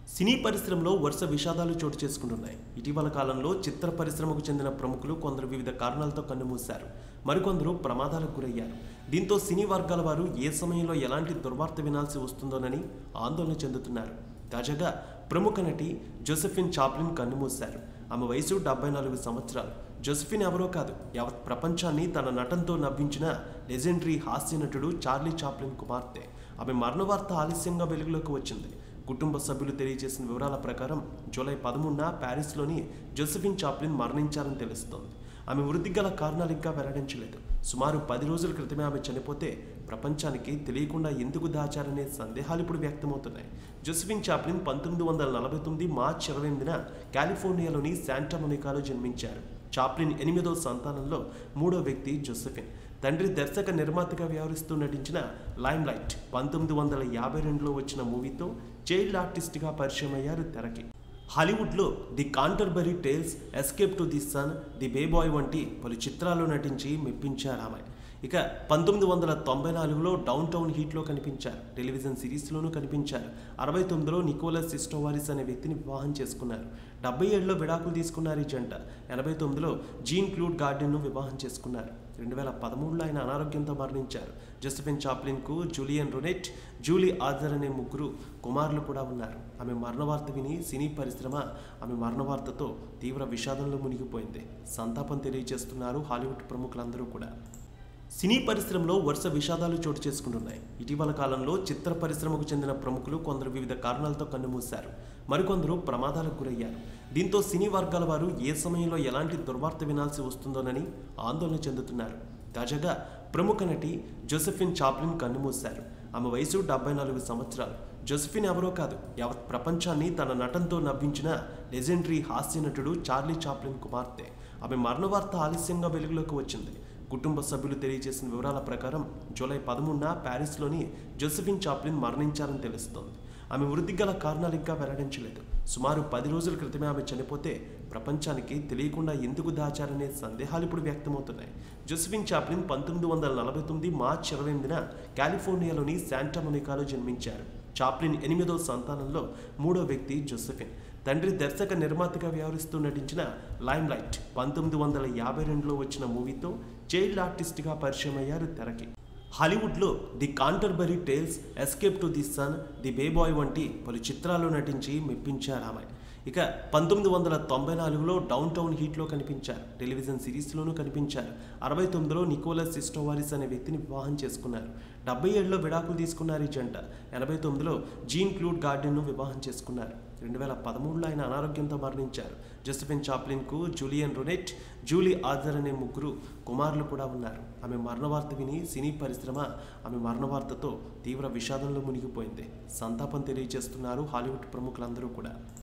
సినీ పరిశ్రమలో వరుస విషాదాలు చోటు చేసుకుంటున్నాయి ఇటీవల కాలంలో చిత్ర పరిశ్రమకు చెందిన ప్రముఖులు కొందరు వివిధ కారణాలతో కన్నుమూశారు మరికొందరు ప్రమాదాలకు గురయ్యారు దీంతో సినీ వర్గాల వారు ఏ సమయంలో ఎలాంటి దుర్వార్త వినాల్సి వస్తుందోనని ఆందోళన చెందుతున్నారు తాజాగా ప్రముఖ నటి జోసెఫిన్ చాప్లిన్ కన్నుమూశారు ఆమె వయసు డెబ్బై నాలుగు సంవత్సరాలు జోసెఫిన్ ఎవరో కాదు యావత్ ప్రపంచాన్ని తన నటనతో నవ్వించిన లెజెండరీ హాస్య నటుడు చార్లీ చాప్లిన్ కుమార్తె ఆమె మరణ వార్త ఆలస్యంగా వెలుగులోకి వచ్చింది కుటుంబ సభ్యులు తెలియజేసిన వివరాల ప్రకారం జూలై పదమూడున ప్యారిస్లోని జోసెఫిన్ చాప్లిన్ మరణించారని తెలుస్తోంది ఆమె వృద్ధి గల కారణాలు ఇంకా వెల్లడించలేదు సుమారు పది రోజుల క్రితమే ఆమె చనిపోతే ప్రపంచానికి తెలియకుండా ఎందుకు దాచారనే సందేహాలు ఇప్పుడు వ్యక్తమవుతున్నాయి జోసెఫిన్ చాప్లిన్ పంతొమ్మిది వందల నలభై తొమ్మిది మార్చి ఇరవై ఎనిమిదిన కాలిఫోర్నియాలోని శాంటా మొనికాలో జన్మించారు చాప్లిన్ ఎనిమిదో సంతానంలో మూడో వ్యక్తి జోసెఫిన్ తండ్రి దర్శక నిర్మాతగా వ్యవహరిస్తూ నటించిన లైమ్ లైట్ పంతొమ్మిది వందల యాభై రెండులో వచ్చిన మూవీతో చైల్డ్ ఆర్టిస్ట్గా పరిచయం అయ్యారు తెరకి హాలీవుడ్లో the Canterbury Tales escape to the sun the bay boy వంటి పలు చిత్రాల్లో నటించి మెప్పించారు ఆమె ఇక పంతొమ్మిది వందల తొంభై నాలుగులో డౌన్ టౌన్ హీట్లో కనిపించారు టెలివిజన్ సిరీస్లోనూ కనిపించారు అరవై తొమ్మిదిలో నికోలస్ సిస్టోవారిస్ అనే వ్యక్తిని వివాహం చేసుకున్నారు డెబ్బై ఏడులో విడాకులు తీసుకున్నారు ఈ జంట ఎనభై తొమ్మిదిలో జీన్ క్లూడ్ గార్డెన్ను వివాహం చేసుకున్నారు రెండు వేల పదమూడులో ఆయన అనారోగ్యంతో మరణించారు జోసెఫిన్ చాప్లిన్కు జూలియన్ రొనెట్ జూలీ ఆజర్ అనే ముగ్గురు కుమారులు కూడా ఉన్నారు ఆమె మరణ వార్త విని సినీ పరిశ్రమ ఆమె మరణ వార్తతో తీవ్ర విషాదంలో మునిగిపోయింది సంతాపం తెలియజేస్తున్నారు హాలీవుడ్ ప్రముఖులందరూ కూడా సినీ పరిశ్రమలో వరుస విషాదాలు చోటు చేసుకుంటున్నాయి ఇటీవల కాలంలో చిత్ర పరిశ్రమకు చెందిన ప్రముఖులు కొందరు వివిధ కారణాలతో కన్నుమూశారు మరికొందరు ప్రమాదాలకు గురయ్యారు దీంతో సినీ వర్గాల వారు ఏ సమయంలో ఎలాంటి దుర్వార్త వినాల్సి వస్తుందోనని ఆందోళన చెందుతున్నారు తాజాగా ప్రముఖ నటి జోసెఫిన్ చాప్లిన్ కన్నుమూశారు ఆమె వయసు డెబ్బై నాలుగు సంవత్సరాలు జోసెఫిన్ ఎవరో కాదు యావత్ ప్రపంచాన్ని తన నటనతో నవ్వించిన లెజెండరీ హాస్య నటుడు చార్లీ చాప్లిన్ కుమార్తె ఆమె మరణ వార్త ఆలస్యంగా వెలుగులోకి వచ్చింది కుటుంబ సభ్యులు తెలియజేసిన వివరాల ప్రకారం జూలై పదమూడున ప్యారిస్లోని జోసెఫిన్ చాప్లిన్ మరణించారని తెలుస్తోంది ఆమె వృద్ధి గల కారణాలు ఇంకా వెల్లడించలేదు సుమారు పది రోజుల క్రితమే ఆమె చనిపోతే ప్రపంచానికి తెలియకుండా ఎందుకు దాచారనే సందేహాలు ఇప్పుడు వ్యక్తమవుతున్నాయి జోసెఫిన్ చాప్లిన్ పంతొమ్మిది వందల నలభై తొమ్మిది మార్చి ఇరవై ఎనిమిదిన కాలిఫోర్నియాలోని శాంటా మొనికాలో జన్మించారు చాప్లిన్ ఎనిమిదో సంతానంలో మూడో వ్యక్తి జోసెఫిన్ తండ్రి దర్శక నిర్మాతగా వ్యవహరిస్తూ నటించిన లైమ్ లైట్ పంతొమ్మిది వందల యాభై రెండులో వచ్చిన మూవీతో చైల్డ్ ఆర్టిస్ట్గా పరిచయం అయ్యారు తెరకి హాలీవుడ్లో the Canterbury Tales escape to the sun the bay boy వంటి పలు చిత్రాల్లో నటించి మెప్పించారు ఆమె ఇక పంతొమ్మిది వందల తొంభై నాలుగులో డౌన్ టౌన్ హీట్లో కనిపించారు టెలివిజన్ సిరీస్లోనూ కనిపించారు అరవై తొమ్మిదిలో నికోలస్ సిస్టోవారిస్ అనే వ్యక్తిని వివాహం చేసుకున్నారు డెబ్బై ఏడులో విడాకులు తీసుకున్నారు ఈ జంట ఎనభై తొమ్మిదిలో జీన్ క్లూడ్ గార్డెన్ను వివాహం చేసుకున్నారు రెండు వేల పదమూడులో ఆయన అనారోగ్యంతో మరణించారు జోసెఫిన్ చాప్లిన్కు జూలియన్ రొనెట్ జూలీ ఆజర్ అనే ముగ్గురు కుమారులు కూడా ఉన్నారు ఆమె మరణ వార్త విని సినీ పరిశ్రమ ఆమె మరణ వార్తతో తీవ్ర విషాదంలో మునిగిపోయింది సంతాపం తెలియజేస్తున్నారు హాలీవుడ్ ప్రముఖులందరూ కూడా